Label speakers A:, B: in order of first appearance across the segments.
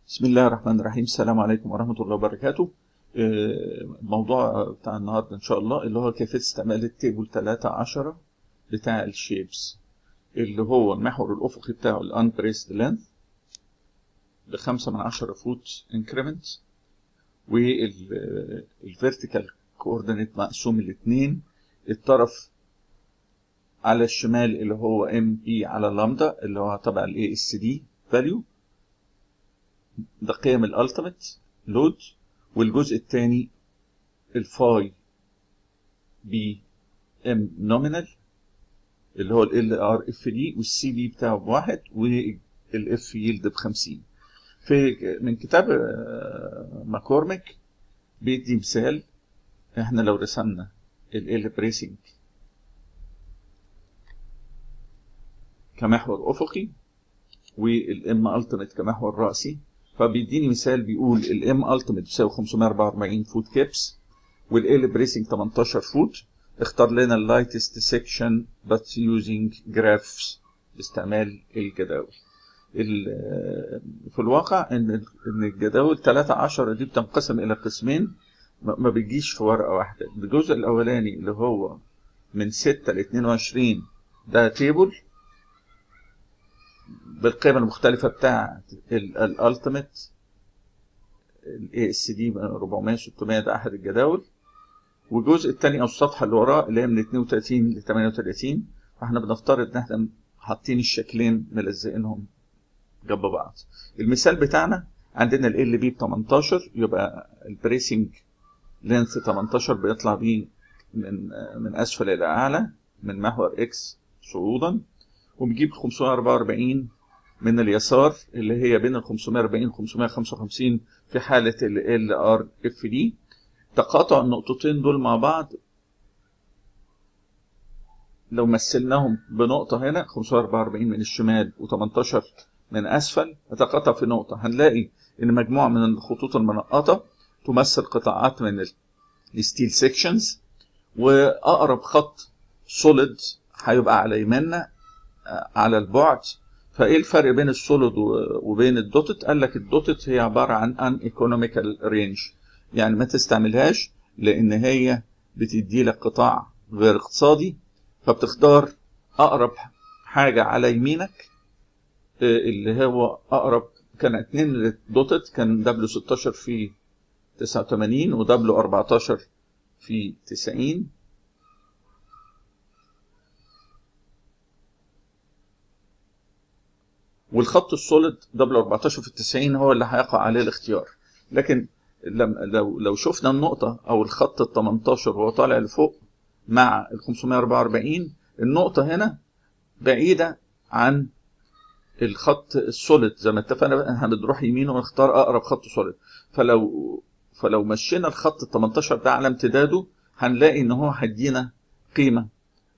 A: بسم الله الرحمن الرحيم السلام عليكم ورحمة الله وبركاته آه، الموضوع بتاع النهاردة إن شاء الله اللي هو كيفية استعمال التيبل 13 بتاع الشيبس اللي هو المحور الأفقي بتاعه الأنبريست لينث بخمسة من عشرة فوت انكريمنت والفيرتيكال كوردينيت مقسوم الاتنين الطرف على الشمال اللي هو ام بي على لامدا اللي هو تبع الاي اس دي فاليو ده قيم الالتيميت لود والجزء الثاني الفاي بي ام نومينال اللي هو ال ار اف دي والسي بي بتاعه بواحد والاف يلد بخمسين في من كتاب ماكورميك بيدي مثال احنا لو رسمنا ال بريسنج كمحور افقي والام التيميت كمحور راسي فبيديني مثال بيقول الام التيميت بيساوي 544 فوت كيبس والال بريسنج 18 فوت اختار لنا اللايتست سيكشن بس يوزنج جرافس باستعمال الجداول في الواقع ان ان الجداول 13 دي بتنقسم الى قسمين ما بتجيش في ورقه واحده الجزء الاولاني اللي هو من 6 ل 22 ده تيبل بالقيم المختلفة بتاعة الالتيميت الاي اس دي 400 600 ده احد الجداول والجزء الثاني او الصفحة اللي وراه اللي هي من 32 ل 38 فاحنا بنفترض ان احنا حاطين الشكلين ملزقينهم جنب بعض المثال بتاعنا عندنا ال بي ب 18 يبقى البريسنج لينث 18 بيطلع بيه من من اسفل الى اعلى من محور اكس صعودا وبنجيب 544 من اليسار اللي هي بين ال 540 و 555 في حالة ال ار اف دي تقاطع النقطتين دول مع بعض لو مثلناهم بنقطة هنا 544 من الشمال و18 من أسفل هتقاطع في نقطة هنلاقي إن مجموعة من الخطوط المنقطة تمثل قطاعات من الستيل سيكشنز وأقرب خط سوليد هيبقى على يمنا على البعد فايه الفرق بين السوليد وبين الدوتت قال لك الدوتت هي عباره عن ان ايكونوميكال رينج يعني ما تستعملهاش لان هي بتدي لك قطاع غير اقتصادي فبتختار اقرب حاجه على يمينك اللي هو اقرب كان اتنين للدوتت كان دبليو 16 في 89 ودبليو 14 في 90 والخط السوليد دبل 14 في 90 هو اللي هيقع عليه الاختيار لكن لو لو شفنا النقطة أو الخط ال 18 وهو طالع لفوق مع ال 544 النقطة هنا بعيدة عن الخط السوليد زي ما اتفقنا احنا بنروح يمين ونختار أقرب خط سوليد فلو فلو مشينا الخط ال 18 ده على امتداده هنلاقي إن هو هيدينا قيمة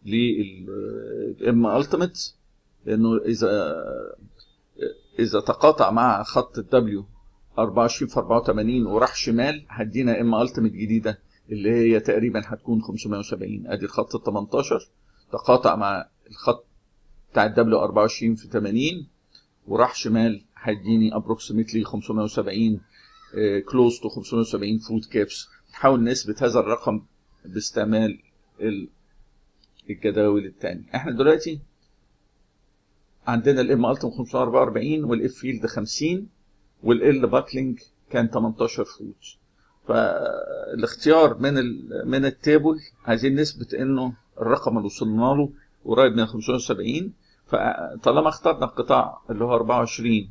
A: للإم التيميت لأنه إذا اذا تقاطع مع خط الدبليو 24 في 84 وراح شمال هدينا ام التيميت جديده اللي هي تقريبا هتكون 570 ادي الخط ال 18 تقاطع مع الخط بتاع الدبليو 24 في 80 وراح شمال هيديني ابروكسيمتلي 570 كلوز تو 570 فوت كابس نحاول نثبت هذا الرقم باستعمال الجداول الثانيه احنا دلوقتي عندنا الام التم 544 والاف فيلد 50 والال باكلينج كان 18 فوت فالاختيار من من التيبل عايزين نثبت انه الرقم اللي وصلنا له قريب من 570 فطالما اخترنا القطاع اللي هو 24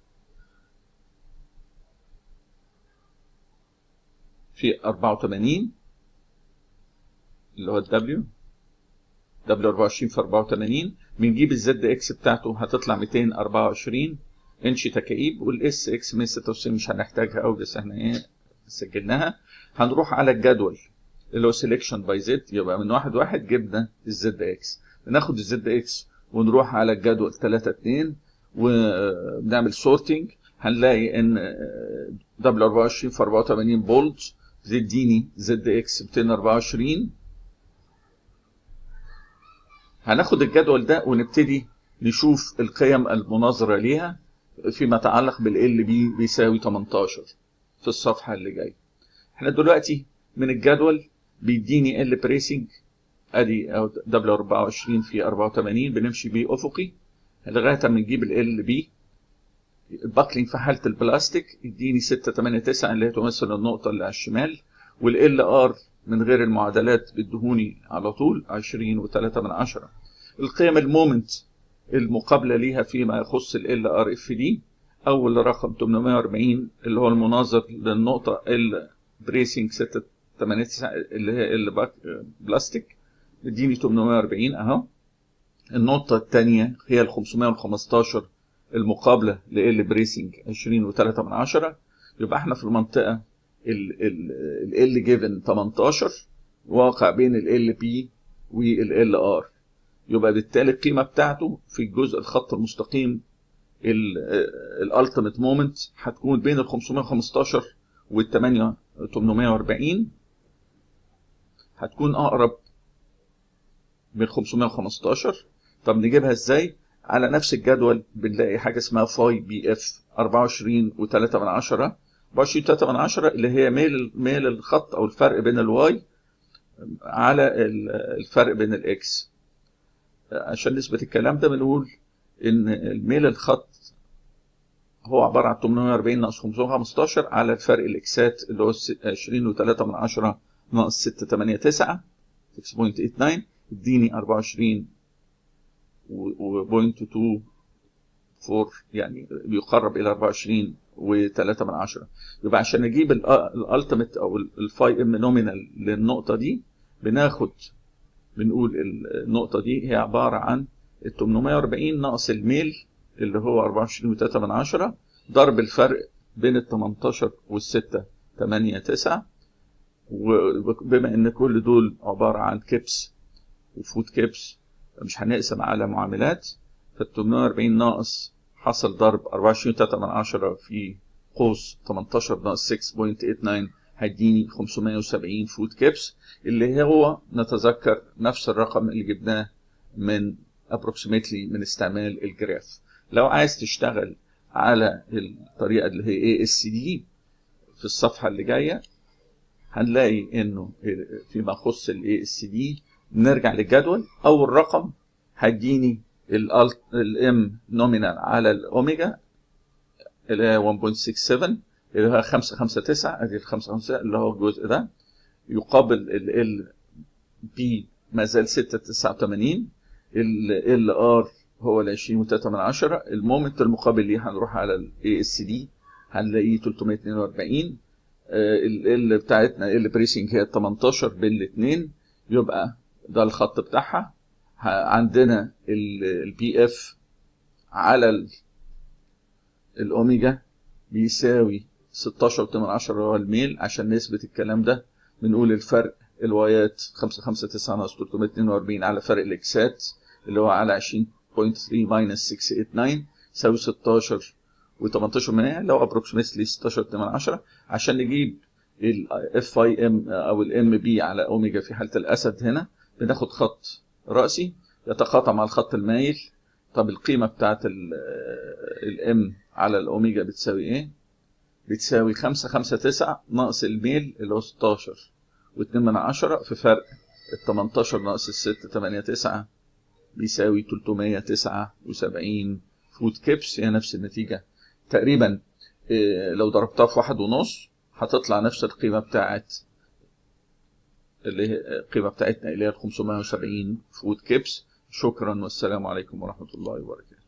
A: في 84 اللي هو الدبليو دبليو 24 في 84 بنجيب الزد اكس بتاعته هتطلع 224 انش تكايب والاس اكس 196 مش هنحتاجها قوي بس احنا ايه سجلناها هنروح على الجدول اللي هو سيلكشن باي زد يبقى من واحد واحد جبنا الزد اكس بناخد الزد اكس ونروح على الجدول 3 2 وبنعمل سورتنج هنلاقي ان دبليو 24 في 84 بولد بتديني زد اكس 224 هناخد الجدول ده ونبتدي نشوف القيم المناظرة ليها فيما يتعلق بالال بي بيساوي 18 في الصفحه اللي جايه احنا دلوقتي من الجدول بيديني ال بريسنج ادي دبليو 24 في 84 بنمشي بيه افقي لغايه ما نجيب ال بي الباكلينج في حاله البلاستيك يديني 689 اللي هي تمثل النقطه اللي على الشمال والال ار من غير المعادلات بيدهوني على طول 20 و3 من عشرة القيم المومنت المقابله ليها فيما يخص ال ار اف دي اول رقم 840 اللي هو المناظر للنقطه ال بريسنج 689 اللي هي ال بلاستيك اديني 840 اهو النقطة الثانية هي ال 515 المقابلة لال بريسنج 20 و3 من عشرة يبقى احنا في المنطقة ال جيفن 18 واقع بين ال بي وال ار يبقى بالتالي القيمة بتاعته في الجزء الخط المستقيم الالتيميت مومنت هتكون بين ال 515 وال 840 هتكون اقرب من 515 طب نجيبها ازاي على نفس الجدول بنلاقي حاجه اسمها فاي بي اف 24 و3 من 10 24 3 من 10 اللي هي ميل ميل الخط او الفرق بين الواي على الفرق بين الاكس عشان نثبت الكلام ده بنقول ان الميل الخط هو عباره عن 840 ناقص 515 على الفرق الاكسات اللي هو 20 و3 من 10 ناقص 689 6.89 اديني 24 و 0.24 يعني بيقرب الى 24 و3 من 10 يبقى عشان نجيب الالتيميت او الفاي ام نومينال للنقطه دي بناخد بنقول النقطه دي هي عباره عن ال 840 ناقص الميل اللي هو 24 و3 من 10 ضرب الفرق بين ال 18 وال 6 8 9 وبما ان كل دول عباره عن كيبس وفود كيبس مش هنقسم على معاملات فال 840 ناقص حصل ضرب 24 3 من 10 في قوس 18 ناقص 6.89 هيديني 570 فود كيبس اللي هو نتذكر نفس الرقم اللي جبناه من approximately من استعمال الجراف لو عايز تشتغل على الطريقة اللي هي ASCD في الصفحة اللي جاية هنلاقي انه فيما يخص ال ASCD نرجع للجدول اول رقم هيديني الام نومينال على الاوميجا اللي هي 1.67 اللي هي 559 ادي ال 559 اللي هو الجزء ده يقابل ال بي ما زال 689 ال ار هو ال 20 و3 من 10 المومنت المقابل ليه هنروح على الاي اس دي هنلاقيه 342 ال بتاعتنا ال بريسنج هي 18 بين الاثنين يبقى ده الخط بتاعها عندنا البي اف على الاوميجا بيساوي 16 من 10 هو الميل عشان نثبت الكلام ده بنقول الفرق الوايات 559 ناقص 342 على فرق الاكسات اللي هو على 20.3 ماينس 689 يساوي 16 و18 من اللي هو ابروكسيمتلي 16 من 10 عشان نجيب الاف اي ام او الام بي على اوميجا في حاله الاسد هنا بناخد خط رأسي يتقاطع مع الخط المايل طب القيمة بتاعت الام على الاوميجا بتساوي ايه؟ بتساوي خمسة خمسة تسعة ناقص الميل اللي هو ستاشر واتنين من عشرة في فرق التمنتاشر ناقص الستة تمانية تسعة بيساوي تلتمية تسعة وسبعين فوت كيبس هي نفس النتيجة تقريبا لو ضربتها في واحد ونص هتطلع نفس القيمة بتاعت اللي هي القيمة بتاعتنا اللي هي 570 فود كيبس شكرا والسلام عليكم ورحمة الله وبركاته